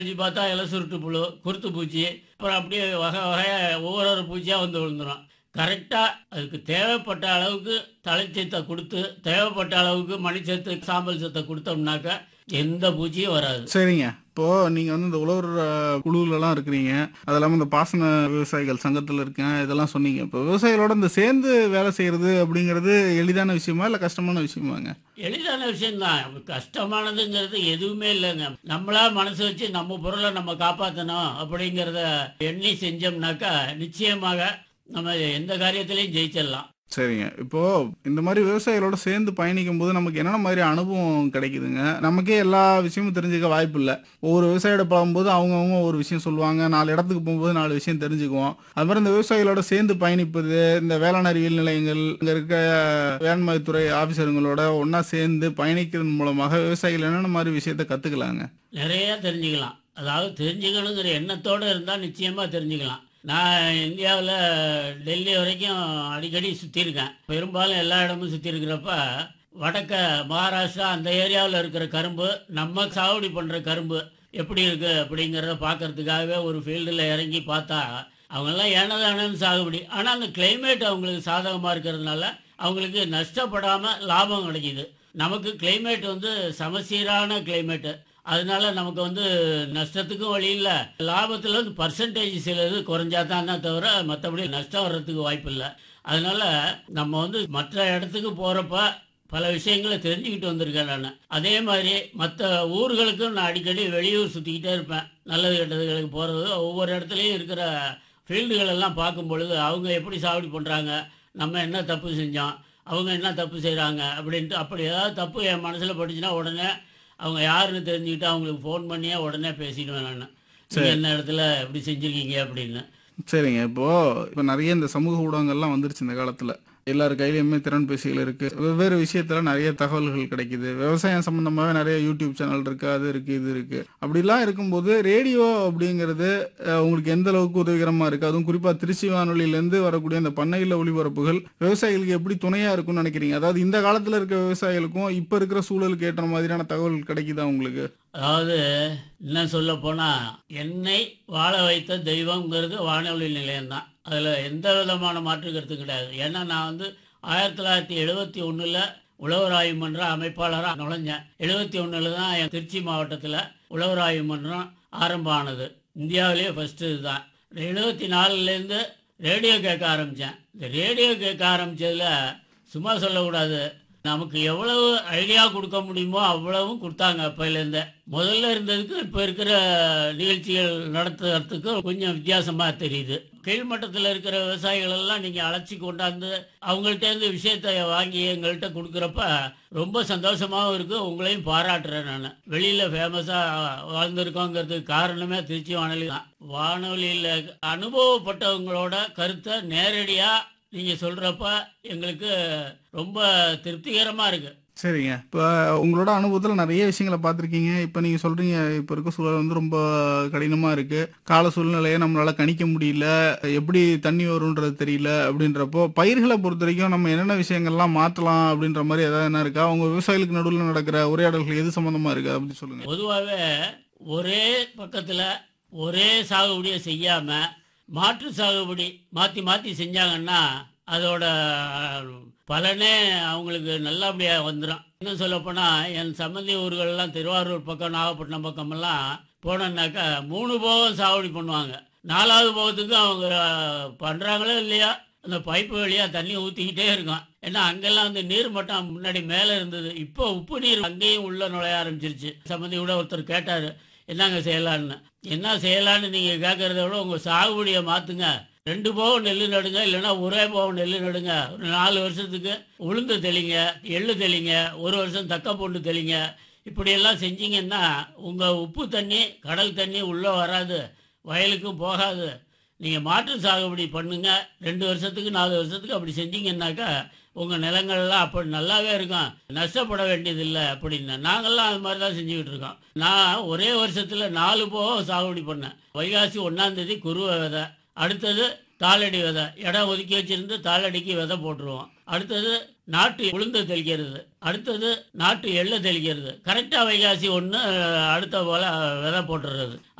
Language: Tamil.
செஞ்சு பார்த்தா இலை சுருட்டு புழு குருத்து பூச்சி அப்புறம் அப்படியே வகை வகையாக ஒவ்வொரு ஒரு பூச்சியாக வந்து விழுந்துடும் கரெக்டாக அதுக்கு தேவைப்பட்ட அளவுக்கு தலைச்சத்தை கொடுத்து தேவைப்பட்ட அளவுக்கு மணிச்சத்து சாம்பல் சத்தை கொடுத்தோம்னாக்கா எந்த பூச்சியும் வராது சரிங்க இப்போ நீங்க வந்து இந்த உழவர் அஹ், குழுவுலலாம் இருக்கிறீங்க அது இல்லாம இந்த பாசன விவசாயிகள் சங்கத்துல இருக்கேன் இதெல்லாம் சொன்னீங்க இப்போ விவசாயிகளோட இந்த சேர்ந்து வேலை செய்யறது அப்படிங்கிறது எளிதான விஷயமா இல்ல கஷ்டமான விஷயமாங்க எளிதான விஷயம்தான் கஷ்டமானதுங்கிறது எதுவுமே இல்லைங்க நம்மளா மனசு வச்சு நம்ம பொருளை நம்ம காப்பாற்றணும் அப்படிங்கிறத எண்ணி செஞ்சோம்னாக்கா நிச்சயமாக நம்ம எந்த காரியத்திலையும் ஜெயிச்சிடலாம் சரிங்க இப்போ இந்த மாதிரி விவசாயிகளோட சேர்ந்து பயணிக்கும் போது நமக்கு என்னென்ன மாதிரி அனுபவம் கிடைக்குதுங்க நமக்கே எல்லா விஷயமும் தெரிஞ்சுக்க வாய்ப்பு இல்லை ஒவ்வொரு விவசாயியோட பழகும்போது அவங்கவுங்க ஒரு விஷயம் சொல்லுவாங்க நாலு இடத்துக்கு போகும்போது நாலு விஷயம் தெரிஞ்சுக்குவோம் அது மாதிரி இந்த விவசாயிகளோட சேர்ந்து பயணிப்பது இந்த வேளாண் அறிவியல் நிலையங்கள் இங்க இருக்க வேளாண்மைத்துறை ஆபீசருங்களோட ஒண்ணா சேர்ந்து பயணிக்கிறது மூலமாக விவசாயிகள் என்னென்ன மாதிரி விஷயத்த கத்துக்கலாங்க நிறைய தெரிஞ்சுக்கலாம் அதாவது தெரிஞ்சுக்கணுங்கிற எண்ணத்தோடு இருந்தால் நிச்சயமாக தெரிஞ்சுக்கலாம் நான் இந்தியாவில் டெல்லி வரைக்கும் அடிக்கடி சுற்றிருக்கேன் பெரும்பாலும் எல்லா இடமும் சுற்றி இருக்கிறப்ப வடக்க மகாராஷ்டிரா அந்த ஏரியாவில் இருக்கிற கரும்பு நம்ம சாகுபடி பண்ணுற கரும்பு எப்படி இருக்குது அப்படிங்கிறத பார்க்கறதுக்காகவே ஒரு ஃபீல்டில் இறங்கி பார்த்தா அவங்கெல்லாம் ஏனதானு சாகுபடி ஆனால் அந்த கிளைமேட் அவங்களுக்கு சாதகமாக இருக்கிறதுனால அவங்களுக்கு நஷ்டப்படாமல் லாபம் கிடைக்கிது நமக்கு கிளைமேட் வந்து சமசீரான கிளைமேட்டு அதனால நமக்கு வந்து நஷ்டத்துக்கும் வழி இல்லை லாபத்தில் வந்து பர்சன்டேஜ் சில இது குறைஞ்சா தான் தவிர மற்றபடி நஷ்டம் வர்றதுக்கு வாய்ப்பு இல்லை அதனால நம்ம வந்து மற்ற இடத்துக்கு போகிறப்ப பல விஷயங்களை தெரிஞ்சுக்கிட்டு வந்திருக்கேன் நான் அதே மாதிரி மற்ற ஊர்களுக்கும் நான் அடிக்கடி வெளியூர் சுற்றிக்கிட்டே இருப்பேன் நல்லது கெட்டதுகளுக்கு போகிறது ஒவ்வொரு இடத்துலையும் இருக்கிற ஃபீல்டுகள் எல்லாம் பார்க்கும் பொழுது அவங்க எப்படி சாகுபடி பண்ணுறாங்க நம்ம என்ன தப்பு செஞ்சோம் அவங்க என்ன தப்பு செய்கிறாங்க அப்படின்ட்டு அப்படி ஏதாவது தப்பு என் மனசில் பட்டுச்சுன்னா உடனே அவங்க யாருன்னு தெரிஞ்சுக்கிட்டு அவங்களுக்கு ஃபோன் பண்ணியே உடனே பேசிடுவேன் நான் நீங்கள் என்ன இடத்துல இப்படி செஞ்சுருக்கீங்க அப்படின்னு சரிங்க இப்போ இப்போ நிறைய இந்த சமூக ஊடகங்கள்லாம் வந்துருச்சு இந்த காலத்துல எல்லார் கையிலயுமே திறன்பேசிகள் இருக்கு வெவ்வேறு விஷயத்துல நிறைய தகவல்கள் கிடைக்குது விவசாயம் சம்பந்தமாவே நிறைய யூடியூப் சேனல் இருக்கு அது இருக்கு இது இருக்கு அப்படிலாம் இருக்கும்போது ரேடியோ அப்படிங்கிறது அஹ், உங்களுக்கு எந்த அளவுக்கு உதவிகரமா இருக்கு அதுவும் குறிப்பா திருச்சி வானொலியில இருந்து வரக்கூடிய அந்த பண்ணையில ஒளிபரப்புகள் விவசாயிகளுக்கு எப்படி துணையா இருக்கும்னு நினைக்கிறீங்க அதாவது இந்த காலத்துல இருக்க விவசாயிகளுக்கும் இப்ப இருக்கிற சூழலுக்கு ஏற்ற மாதிரியான தகவல் கிடைக்குதா உங்களுக்கு அதாவது என்ன சொல்ல போனால் என்னை வாழ வைத்த தெய்வங்கிறது வானொலி நிலையம்தான் அதில் எந்த விதமான மாற்று கருத்து கிடையாது ஏன்னா நான் வந்து ஆயிரத்தி தொள்ளாயிரத்தி எழுபத்தி ஒன்றில் உழவர் ஆய்வு மன்ற அமைப்பாளராக நுழைஞ்சேன் எழுபத்தி ஒன்றில் தான் என் திருச்சி மாவட்டத்தில் உழவர் ஆய்வு மன்றம் ஆரம்பம் ஆனது இந்தியாவிலேயே ஃபஸ்ட்டு இதுதான் எழுபத்தி நாலுலேருந்து ரேடியோ கேட்க ஆரம்பித்தேன் இந்த ரேடியோ கேட்க ஆரம்பித்ததில் சும்மா சொல்லக்கூடாது நமக்கு எவ்வளவு ஐடியா கொடுக்க முடியுமோ அவ்வளவும் கொடுத்தாங்க அப்பையிலேருந்தே முதல்ல இருந்ததுக்கு இப்போ இருக்கிற நிகழ்ச்சிகள் நடத்துறதுக்கு கொஞ்சம் வித்தியாசமாக தெரியுது கீழ்மட்டத்தில் இருக்கிற விவசாயிகள் எல்லாம் நீங்கள் அழைச்சி கொண்டாந்து அவங்கள்ட்டேருந்து விஷயத்தை வாங்கி எங்கள்கிட்ட கொடுக்குறப்ப ரொம்ப சந்தோஷமாகவும் இருக்குது உங்களையும் பாராட்டுறேன் நான் வெளியில் ஃபேமஸாக வாழ்ந்திருக்கோங்கிறதுக்கு காரணமே திருச்சி வானொலி தான் வானொலியில் அனுபவப்பட்டவங்களோட கருத்தை நேரடியாக நீங்கள் சொல்கிறப்ப எங்களுக்கு ரொம்ப திருப்திகரமாக இருக்குது சரிங்க இப்போ உங்களோட அனுபவத்தில் நிறைய விஷயங்களை பார்த்துருக்கீங்க இப்போ நீங்கள் சொல்கிறீங்க இப்போ இருக்க சூழல் வந்து ரொம்ப கடினமாக இருக்குது கால சூழ்நிலையை நம்மளால் கணிக்க முடியல எப்படி தண்ணி வரும்ன்றது தெரியல அப்படின்றப்போ பயிர்களை பொறுத்த வரைக்கும் நம்ம என்னென்ன விஷயங்கள்லாம் மாற்றலாம் அப்படின்ற மாதிரி ஏதாவது என்ன இருக்கா அவங்க விவசாயிகளுக்கு நடுவில் நடக்கிற உரையாடல்கள் எது சம்மந்தமாக இருக்குது அப்படி சொல்லுங்கள் பொதுவாகவே ஒரே பக்கத்தில் ஒரே சாகுபடியை செய்யாமல் மாற்று சாகுபடி மாற்றி மாற்றி செஞ்சாங்கன்னா அதோட அஹ், பலனே அவங்களுக்கு நல்லபடியாக வந்துடும் இன்னும் சொல்லப்போனால் என் சம்மந்தி ஊர்கள்லாம் திருவாரூர் பக்கம் நாகப்பட்டினம் பக்கமெல்லாம் போனோன்னாக்கா மூணு போகம் சாகுபடி பண்ணுவாங்க நாலாவது போகத்துக்கு அவங்க பண்ணுறாங்களோ இல்லையா அந்த பைப்பு வழியாக தண்ணி ஊற்றிக்கிட்டே இருக்கும் ஏன்னா அங்கெல்லாம் வந்து நீர் மட்டம் முன்னாடி மேலே இருந்தது இப்போ உப்பு நீர் அங்கேயும் உள்ள நுழைய ஆரம்பிச்சிருச்சு சம்மந்தி கூட ஒருத்தர் கேட்டார் என்னங்க செய்யலான்னு என்ன செய்யலான்னு நீங்கள் கேட்குறத விட உங்கள் சாகுபடியை மாற்றுங்க ரெண்டு போகம் நெல் நடுங்க இல்லைன்னா ஒரே போகம் நெல் நடுங்க ஒரு நாலு வருஷத்துக்கு உளுந்து தெளிங்க எள்ளு தெளிங்க ஒரு வருஷம் தக்க பூண்டு தெளிங்க இப்படியெல்லாம் செஞ்சீங்கன்னா உங்கள் உப்பு தண்ணி கடல் தண்ணி உள்ளே வராது வயலுக்கும் போகாது நீங்கள் மாற்று சாகுபடி பண்ணுங்க ரெண்டு வருஷத்துக்கு நாலு வருஷத்துக்கு அப்படி செஞ்சீங்கன்னாக்கா உங்கள் நிலங்கள்லாம் அப்படி நல்லாவே இருக்கும் நஷ்டப்பட வேண்டியதில்லை அப்படின்னு நாங்கள்லாம் அது மாதிரி தான் செஞ்சுக்கிட்டு இருக்கோம் நான் ஒரே வருஷத்தில் நாலு போகம் சாகுபடி பண்ணேன் வைகாசி ஒன்றாந்தேதி குருவை விதை அடுத்தது தாளடி விதை இடம் ஒதுக்கி வச்சிருந்து தாளடிக்கு விதை போட்டுருவோம் அடுத்தது நாட்டு உளுந்து தெளிக்கிறது அடுத்தது நாட்டு எள்ளு தெளிக்கிறது கரெக்டாக வைகாசி ஒன்று அடுத்த போல் விதை போட்டுறது